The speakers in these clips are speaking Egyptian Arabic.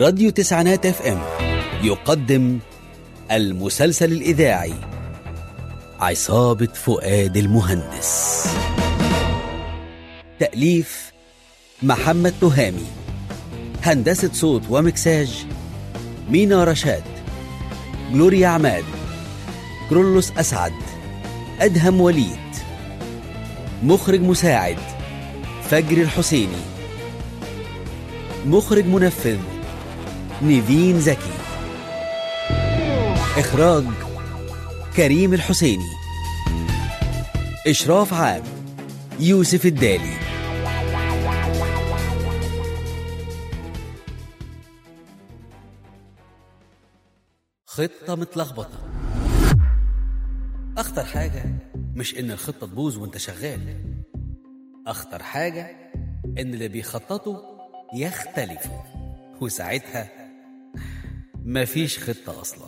راديو تسعينات اف ام يقدم المسلسل الإذاعي عصابة فؤاد المهندس تأليف محمد تهامي هندسة صوت ومكساج مينا رشاد جلوريا عماد كرولوس أسعد أدهم وليد مخرج مساعد فجر الحسيني مخرج منفذ نيفين زكي إخراج كريم الحسيني إشراف عام يوسف الدالي خطة متلخبطة أخطر حاجة مش إن الخطة تبوظ وإنت شغال أخطر حاجة إن اللي بيخططوا يختلفوا وساعتها مفيش خطة أصلا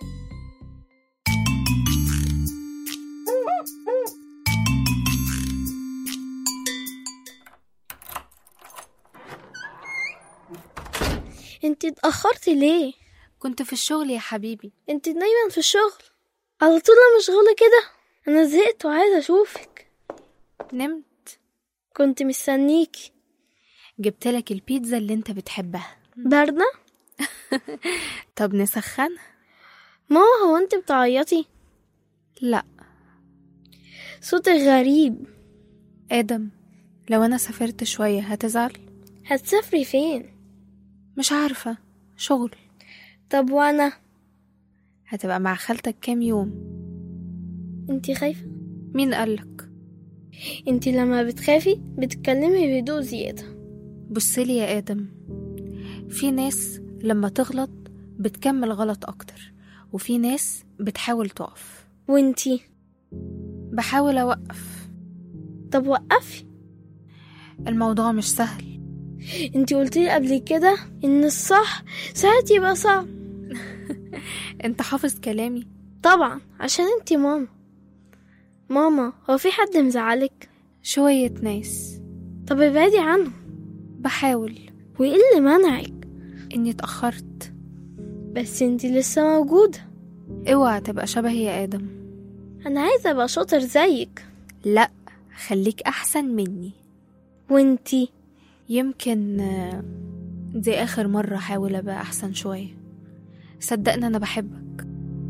انت اتأخرتي ليه؟ كنت في الشغل يا حبيبي انت دايما في الشغل على طول مشغولة كده انا زهقت وعايزة اشوفك نمت كنت مستنيكي جبتلك البيتزا اللي انت بتحبها باردة؟ طب نسخن ماما هو انت بتعيطي؟ لا صوتك غريب ادم لو انا سافرت شوية هتزعل هتسافري فين؟ مش عارفة شغل طب وانا؟ هتبقى مع خالتك كام يوم انت خايفة؟ مين قالك انت لما بتخافي بتتكلمي بهدوء زيادة بصلي يا ادم في ناس لما تغلط بتكمل غلط اكتر وفي ناس بتحاول تقف وانتي بحاول اوقف طب وقفي الموضوع مش سهل انتي قلتيلي قبل كده ان الصح ساعات يبقى صعب انت حافظ كلامي طبعا عشان انتي ماما ماما هو في حد مزعلك شوية ناس طب ابعدي عنه بحاول وايه اللي منعك اني اتأخرت بس انتي لسه موجودة اوعى تبقى شبهي يا ادم انا عايزة ابقى شاطر زيك لا خليك احسن مني وانتي يمكن آه، دي اخر مرة احاول ابقى احسن شوية صدقني انا بحبك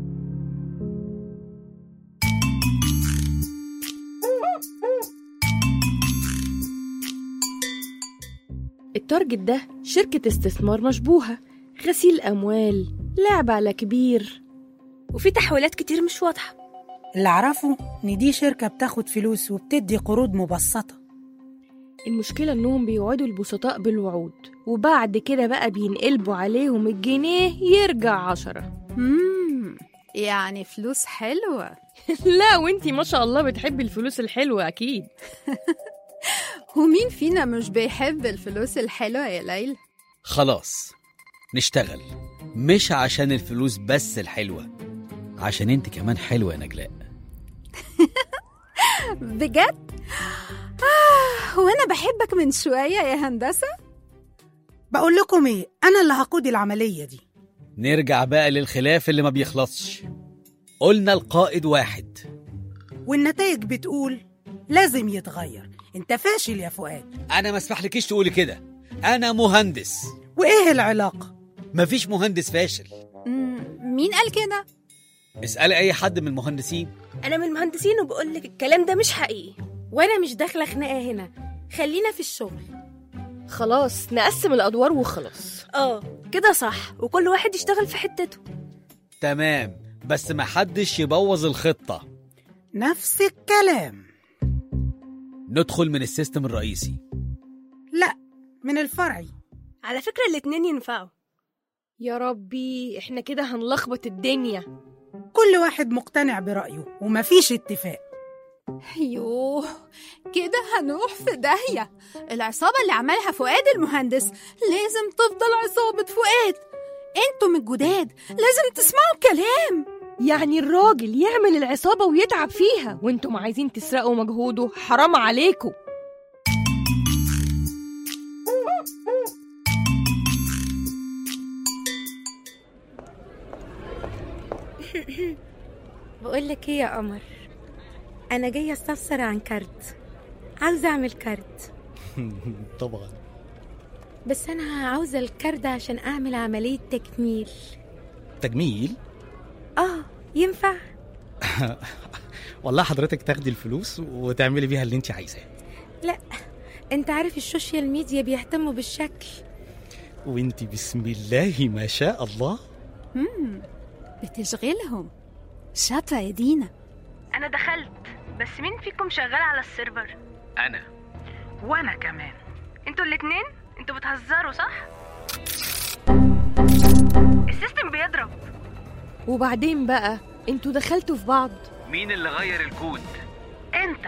التارجت ده شركة استثمار مشبوهة غسيل أموال لعب على كبير وفي تحويلات كتير مش واضحة اللي أعرفه إن دي شركة بتاخد فلوس وبتدي قروض مبسطة المشكلة إنهم بيوعدوا البسطاء بالوعود وبعد كده بقى بينقلبوا عليهم الجنيه يرجع عشرة مم. يعني فلوس حلوة لا وانتي ما شاء الله بتحبي الفلوس الحلوة أكيد ومين فينا مش بيحب الفلوس الحلوة يا ليلى خلاص نشتغل مش عشان الفلوس بس الحلوة عشان انت كمان حلوة يا نجلاء بجد آه هو أنا بحبك من شوية يا هندسة بقول لكم إيه أنا اللي هقود العملية دي نرجع بقى للخلاف اللي ما بيخلصش قلنا القائد واحد والنتائج بتقول لازم يتغير أنت فاشل يا فؤاد انا ما اسمحلكيش تقولي كده انا مهندس وإيه العلاقة؟ مفيش مهندس فاشل مم، مين قال كده؟ اسألي اي حد من المهندسين أنا من المهندسين وبقولك الكلام ده مش حقيقي وأنا مش داخلة خناقة هنا خلينا في الشغل خلاص نقسم الأدوار وخلاص اه كده صح وكل واحد يشتغل في حتته تمام بس ما حدش يبوظ الخطة نفس الكلام ندخل من السيستم الرئيسي لا من الفرعي على فكرة الاتنين ينفعوا يا ربي احنا كده هنلخبط الدنيا كل واحد مقتنع برأيه ومفيش اتفاق يوه كده هنروح في داهية العصابة اللي عملها فؤاد المهندس لازم تفضل عصابة فؤاد انتم الجداد لازم تسمعوا الكلام يعني الراجل يعمل العصابة ويتعب فيها وانتم عايزين تسرقوا مجهوده حرام عليكم بقول لك ايه يا قمر انا جايه استفسر عن كارت عاوزه اعمل كارت طبعا بس انا عاوزه الكارت ده عشان اعمل عمليه تجميل تجميل اه ينفع والله حضرتك تاخدي الفلوس وتعملي بيها اللي انت عايزاه لا انت عارف السوشيال ميديا بيهتموا بالشكل وانت بسم الله ما شاء الله مم. بتشغلهم شاطرة يا دينا انا دخلت بس مين فيكم شغال على السيرفر انا وانا كمان انتوا الاتنين انتوا بتهزروا صح السيستم بيضرب وبعدين بقى انتوا دخلتوا في بعض مين اللي غير الكود انت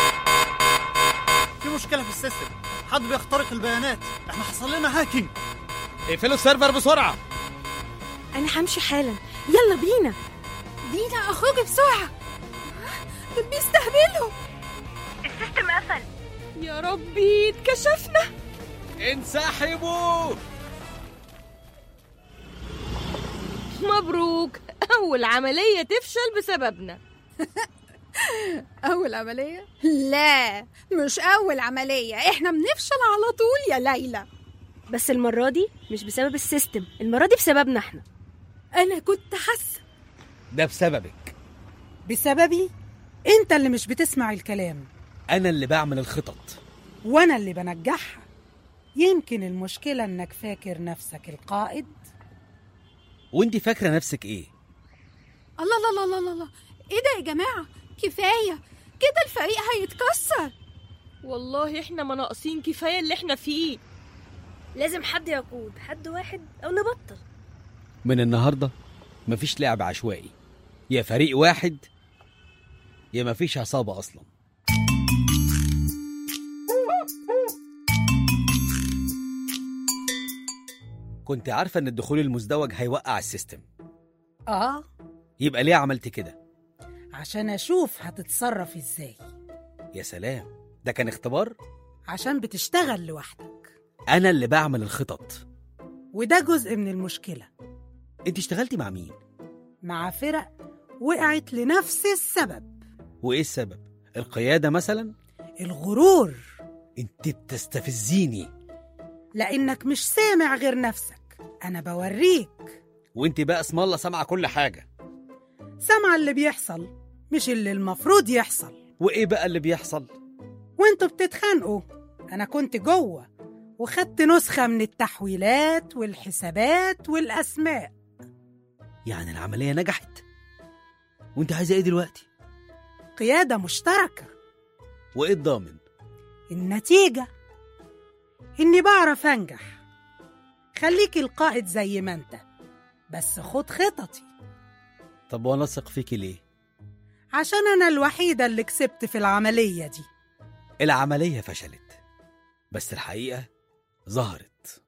في مشكلة في السيستم حد بيخترق البيانات احنا حصل لنا هاكينج اقفلوا السيرفر بسرعه انا همشي حالا يلا بينا دينا اخرجي بسرعة دول بيستهبلوا السيستم قفل يا ربي اتكشفنا انسحبوا مبروك اول عمليه تفشل بسببنا أول عملية؟ لا مش أول عملية إحنا بنفشل على طول يا ليلى بس المره دي مش بسبب السيستم المره دي بسببنا احنا أنا كنت حاسة ده بسببك بسببي انت اللي مش بتسمع الكلام انا اللي بعمل الخطط وانا اللي بنجحها يمكن المشكلة انك فاكر نفسك القائد وانت فاكره نفسك ايه الله الله الله الله الله إيه ده يا جماعة كفاية كده الفريق هيتكسر والله احنا ما ناقصين كفايه اللي احنا فيه لازم حد يقود حد واحد او نبطل من النهارده مفيش لعب عشوائي يا فريق واحد يا مفيش عصابه اصلا كنت عارفه ان الدخول المزدوج هيوقع السيستم اه يبقى ليه عملت كده عشان اشوف هتتصرف ازاي يا سلام ده كان اختبار عشان بتشتغل لوحدك انا اللي بعمل الخطط وده جزء من المشكلة انت اشتغلتي مع مين مع فرق وقعت لنفس السبب وايه السبب القياده مثلا الغرور انت بتستفزيني لانك مش سامع غير نفسك انا بوريك وانت بقى اسم الله سامعه كل حاجه سامعة اللي بيحصل مش اللي المفروض يحصل وايه بقى اللي بيحصل وانتوا بتتخانقوا انا كنت جوه وخدت نسخة من التحويلات والحسابات والاسماء يعني العمليه نجحت وانت عايزه ايه دلوقتي قيادة مشتركة وايه الضامن النتيجة إني بعرف أنجح خليك القائد زي ما أنت بس خد خططي طب وانا اثق فيكي ليه عشان أنا الوحيدة اللي كسبت في العملية دي العمليه فشلت بس الحقيقه ظهرت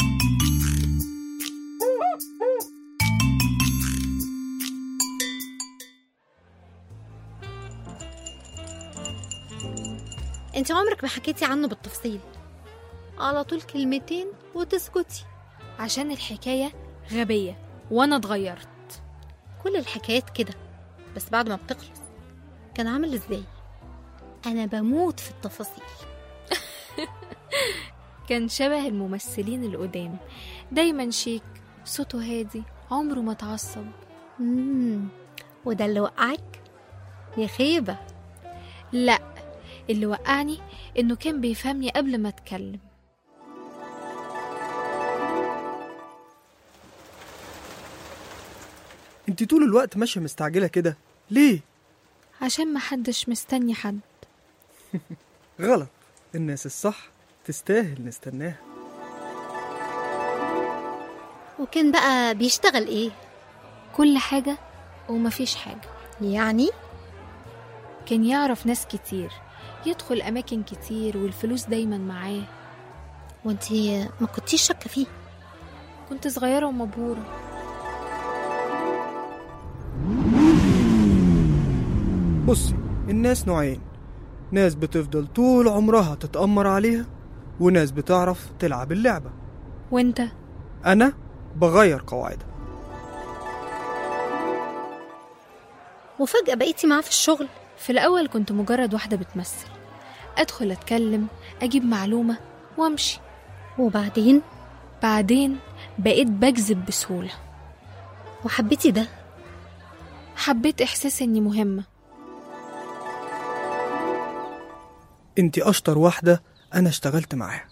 انت عمرك ما حكيتي عنه بالتفصيل على طول كلمتين وتسكتي عشان الحكاية غبية وانا اتغيرت كل الحكايات كده بس بعد ما بتخلص كان عامل ازاي انا بموت في التفاصيل كان شبه الممثلين القدام دايما شيك صوته هادي عمره ما اتعصب مم. وده اللي وقعك يا خيبة لا اللي وقعني انه كان بيفهمني قبل ما اتكلم انت طول الوقت ماشية مستعجلة كده ليه؟ عشان محدش مستني حد غلط الناس الصح تستاهل نستناها وكان بقى بيشتغل ايه كل حاجة ومفيش حاجة يعني كان يعرف ناس كتير يدخل أماكن كتير والفلوس دايما معاه وانتي ما كنتيش شاكة فيه كنت صغيرة ومبهورة بصي الناس نوعين ناس بتفضل طول عمرها تتأمر عليها وناس بتعرف تلعب اللعبة وانت أنا بغير قواعدها وفجأة بقيتي معاه في الشغل في الأول كنت مجرد واحدة بتمثل أدخل أتكلم أجيب معلومة وأمشي وبعدين بعدين بقيت بجذب بسهولة وحبيتي ده حبيت إحساس إني مهمة انت اشطر واحدة انا اشتغلت معاها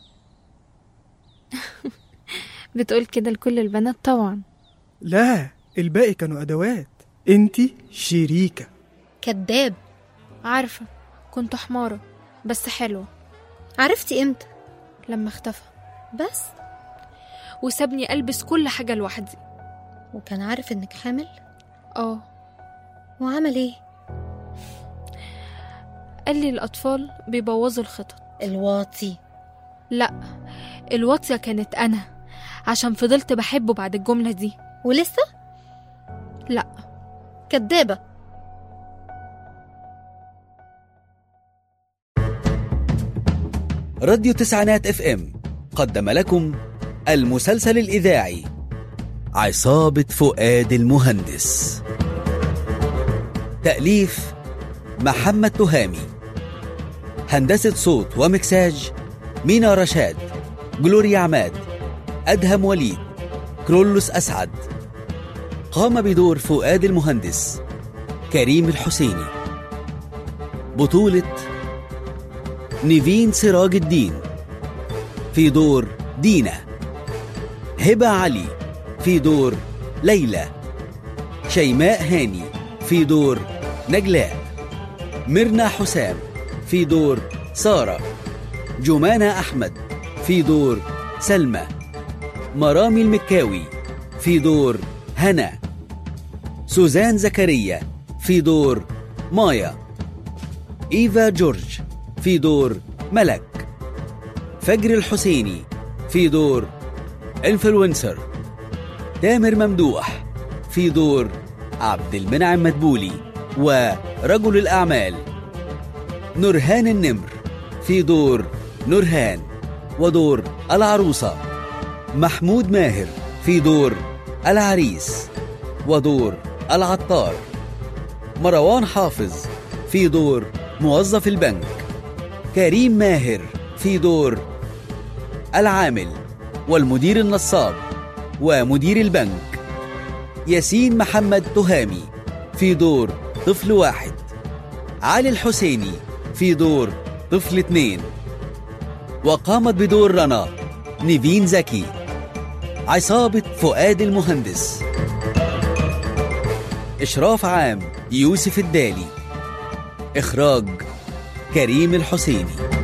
بتقول كده لكل البنات طبعا لا الباقي كانوا ادوات انت شريكة كداب عارفة كنت حمارة بس حلوة عرفتي امتى لما اختفى بس وسابني ألبس كل حاجة لوحدي وكان عارف انك حامل اه وعمل ايه قال لي الأطفال بيبوظوا الخطط الواطي لا الواطية كانت أنا عشان فضلت بحبه بعد الجملة دي ولسه لا كدابة راديو تسعينات اف ام قدم لكم المسلسل الإذاعي عصابة فؤاد المهندس تأليف محمد تهامي هندسة صوت ومكساج مينا رشاد جلوريا عماد أدهم وليد كرولوس أسعد قام بدور فؤاد المهندس كريم الحسيني بطولة نيفين سراج الدين في دور دينا هبة علي في دور ليلى شيماء هاني في دور نجلاء ميرنا حسام في دور سارة جمانة أحمد في دور سلمى مرامي المكاوي في دور هنا سوزان زكريا في دور مايا إيفا جورج في دور ملك فجر الحسيني في دور انفلونسر تامر ممدوح في دور عبد المنعم مدبولي ورجل الأعمال نورهان النمر في دور نورهان ودور العروسة محمود ماهر في دور العريس ودور العطار مروان حافظ في دور موظف البنك كريم ماهر في دور العامل والمدير النصاب ومدير البنك ياسين محمد تهامي في دور طفل واحد علي الحسيني في دور طفل اتنين وقامت بدور رنا نيفين زكي عصابة فؤاد المهندس إشراف عام يوسف الدالي إخراج كريم الحسيني